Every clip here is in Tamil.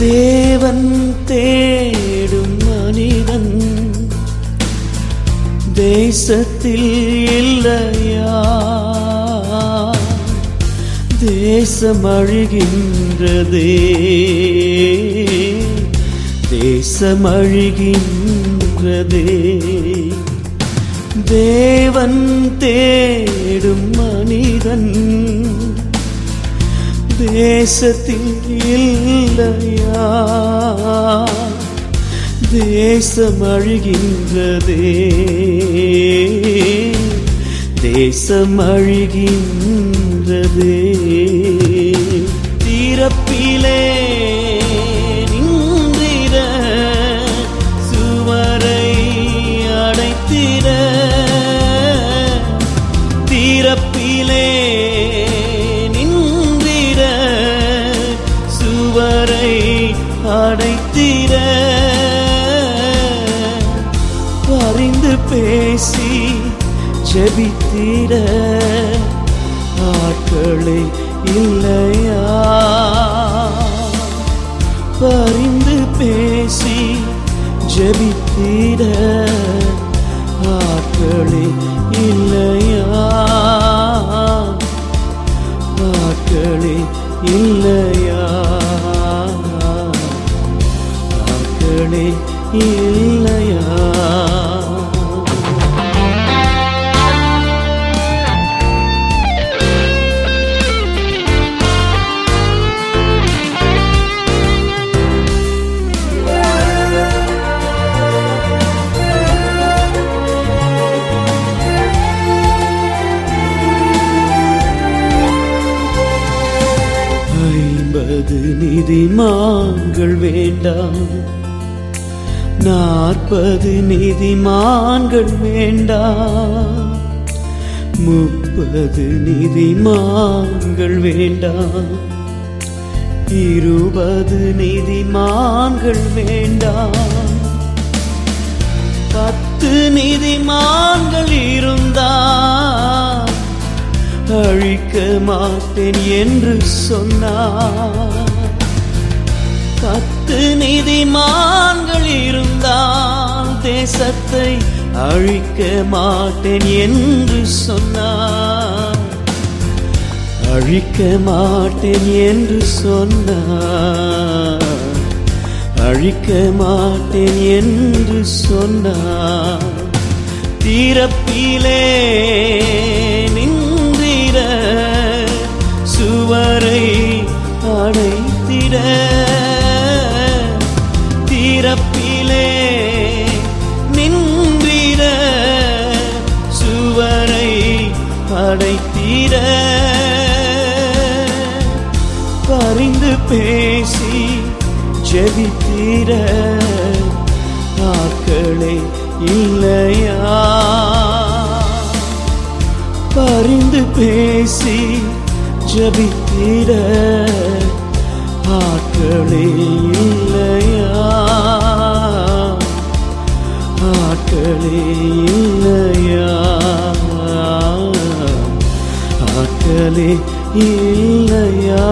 தேவன் தேடும் மனிதன் தேசத்தில் இல்லையா தேசம் அழுகின்றதே தேசம் அழுகின்றதே தேவன் தேடும் மனிதன் தேசத்தில் இல்லையா தேசம் அழுகின்றதே தேசம் அழுகின்றதே தீரப்பிலே நின்றிட சுவரை அடைத்திட தீரப்பிலே நின்றிட சுவரை அடைத்திட பரிந்து பேசி ஜெபித்திட ஆட்களே இல்லையா பரிந்து பேசி ஜெபித்திட ஆட்களே இல்லையா ஆட்களே இல்லையா ஆட்களே இல்லையா ஐம்பது நீதிமான்கள் வேண்டாம் நாற்பது நீதிமான்கள் வேண்டாம் முப்பது நீதிமான்கள் வேண்டாம் இருபது நீதிமான்கள் வேண்டாம் பத்து நீதிமான்கள் இருந்தால் அழிக்க மாட்டேன் என்று சொன்னார் பத்து நீதிமான்கள் இருந்தால் தேசத்தை அழிக்க மாட்டேன் என்று சொன்னார் அழிக்க மாட்டேன் என்று சொன்னார் அழிக்க மாட்டேன் என்று சொன்னார் தீரப்பிலே நின்றிட சுவரை அடைத்திட தீரப்பிலே நின்றிட சுவரை அடைத்திட பரிந்து பேசி ஜெபித்திட ஆட்களே இல்லையா பரிந்து பேசி ஜபித்திட ஆட்களே இல்லையா ஆட்களே இல்லையா ஆட்களே இல்லையா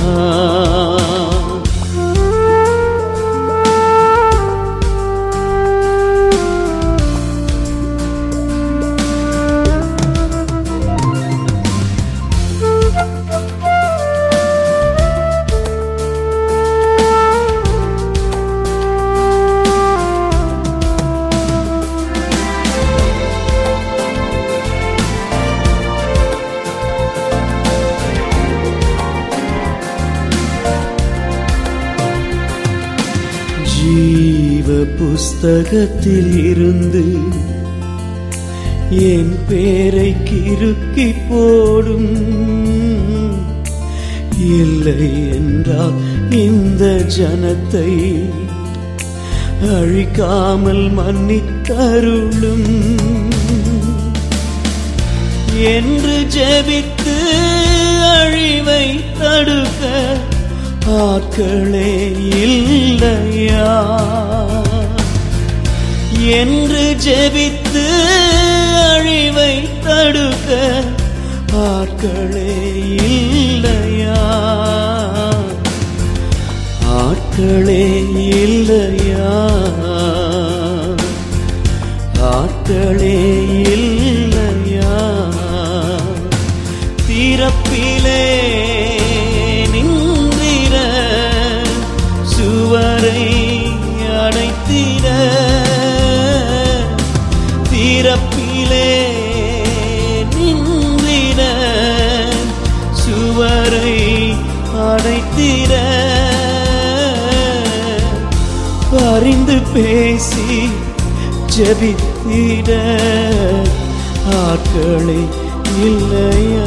ஜீவ புஸ்தகத்தில் இருந்து என் பேரை கிறுக்கி போடும் இல்லை என்றால் இந்த ஜனத்தை அழிக்காமல் மன்னித்தருளும் என்று ஜெபித்து அழிவை தடுக்க ஆட்களே இல்லையா என்று ஜெபித்து அழிவை தடுக்க ஆட்களே இல்லையா ஆட்களே ஆட்களே இல்லையா ஆட்களே இல்லையா திறப்பிலே நின்றிட சுவரை அடைத்திட திறப்பிலே நின்றிட சுவரை அடைத்திட பரிந்து பேசி ஜபித்திட ஆட்களே இல்லையா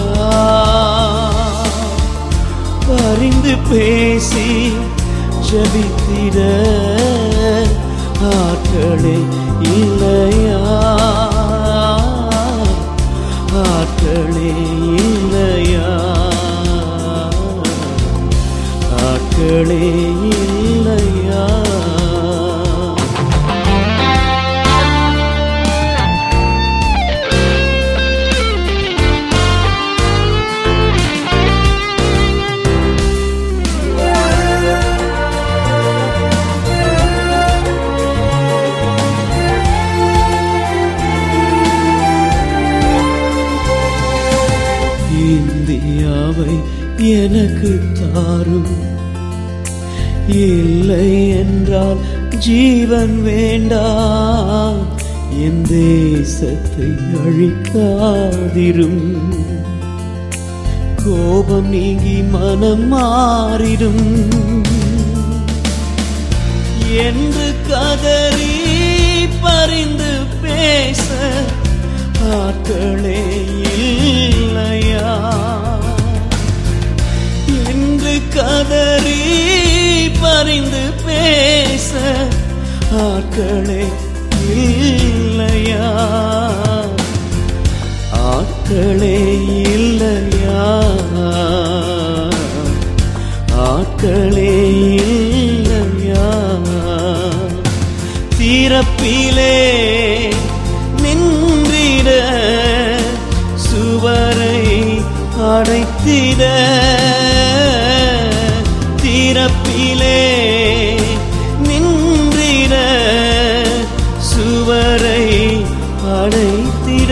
பரிந்து பேசி ஜபித்திட ஆட்களே இல்லையா ஆட்களே இல்லையா ஆட்களே இல்லையா இந்தியாவை எனக்கு தாரும் இல்லை என்றால் ஜீவன் வேண்டாம் என் தேசத்தை அழிக்காதிரும் கோபம் நீங்கி மனம் மாறிடும் என்று கதறி பரிந்து பேச ஆட்களே இல்லையா என்று கதறி பரிந்து பேச ஆட்களே இல்லையா ஆட்களே இல்லையா ஆட்களே இல்லையா திறப்பிலே நின்றிட சுவரை அடைத்திட திறப்பிலே நின்றிட சுவரை அடைத்திட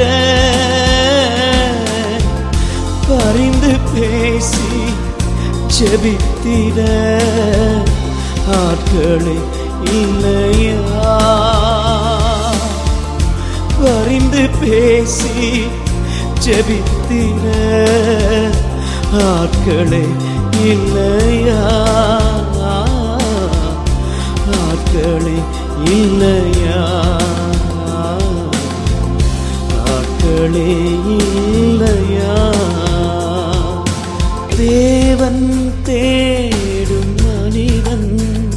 பரிந்து பேசி ஜெபித்திட ஆட்களே இல்லையா பரிந்து பேசி ஜெபித்திட ஆட்களே இல்லையா ஆட்களே இல்லையா ஆட்களே இல்லையா தேவன் தேடும் மனிதன்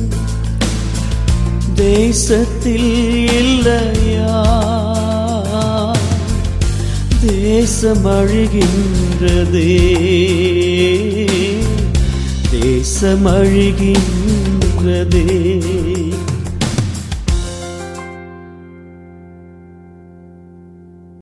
தேசத்தில் இல்லையா தேசம் அழுகின்றதே தேசம் அழுகின்றதே